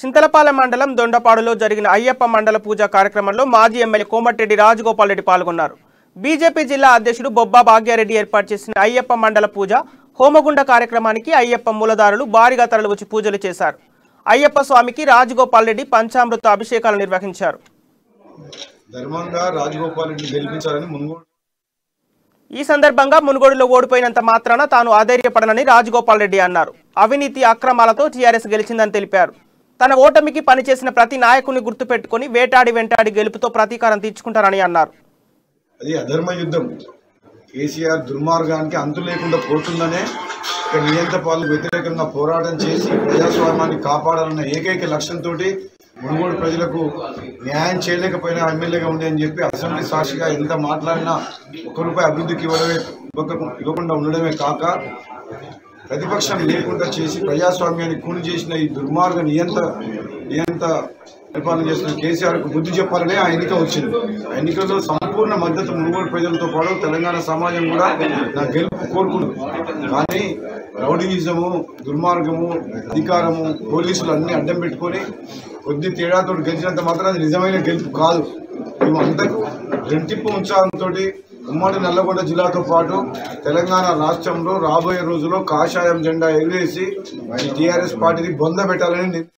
చింతలపాలెం మండలం దొండపాడులో జరిగిన అయ్యప్ప మండల పూజ కార్యక్రమంలో మాజీ ఎమ్మెల్యే కోమటిరెడ్డి రాజగోపాల్ రెడ్డి పాల్గొన్నారు బీజేపీ జిల్లా అధ్యక్షుడు బొబ్బా భాగ్యారెడ్డి ఏర్పాటు చేసిన అయ్యప్ప మండల పూజ హోమగుండ కార్యక్రమానికి అయ్యప్ప మూలదారులు భారీగా తరలివచ్చి పూజలు చేశారు అయ్యప్ప స్వామికి రాజగోపాల్ రెడ్డి పంచామృత అభిషేకాలు నిర్వహించారు ధర్మంగా రాజగోపాల్ రెడ్డిని గెలిపించాలని మున్గోడు ఈ సందర్భంగా మునుగోడులో ఓడిపోయినంత మాత్రాన తాను ఆధైర్యపడనని రాజగోపాల్ రెడ్డి అన్నారు అవినీతి అక్రమాలతో టీఆర్ఎస్ గెలిచిందని తెలిపారు తన ఓటమికి పనిచేసిన ప్రతి నాయకుని గుర్తుపెట్టుకుని వేటాడి వెంటాడి గెలుపుతో ప్రతీకారం తీర్చుకుంటారని అన్నారు అది అధర్మ యుద్ధం కేసీఆర్ దుర్మార్గానికి అంతు లేకుండా పోతుందనే ఇక నియంత్ర పాలకు వ్యతిరేకంగా పోరాటం చేసి ప్రజాస్వామ్యాన్ని కాపాడాలన్న ఏకైక లక్ష్యంతో మునుగోడు ప్రజలకు న్యాయం చేయలేకపోయినా ఎమ్మెల్యేగా ఉండే అని చెప్పి అసెంబ్లీ సాక్షిగా ఎంత మాట్లాడినా ఒక్క రూపాయి అభివృద్ధికి ఇవ్వడమే ఇవ్వక- ఇవ్వకుండా ఉండడమే కాక ప్రతిపక్షం లేకుండా చేసి ప్రజాస్వామ్యాన్ని కూని చేసిన ఈ దుర్మార్గ నియంత నియంత పరిపాలన చేసిన కేసీఆర్ కు బుద్ధి చెప్పాలనే ఆ ఎన్నిక వచ్చింది ఆ ఎన్నికల్లో సంపూర్ణ మద్దతు మునుగోడు ప్రజలతో పాటు తెలంగాణ సమాజం కూడా నా గెలుపు కోరుకుంది కానీ రౌడీయిజము దుర్మార్గము అధికారము పోలీసులు అన్ని అడ్డం పెట్టుకొని కొద్ది తేడాతో గెలిచినంత మాత్రం అది నిజమైన గెలుపు కాదు మేము అంతకు రెంటింపు ఉత్సాహంతో ఉమ్మడి నల్లగొండ జిల్లాతో పాటు తెలంగాణ రాష్ట్రంలో రాబోయే రోజుల్లో కాషాయం జెండా ఎగిరేసి టీఆర్ఎస్ పార్టీని బొంద పెట్టాలని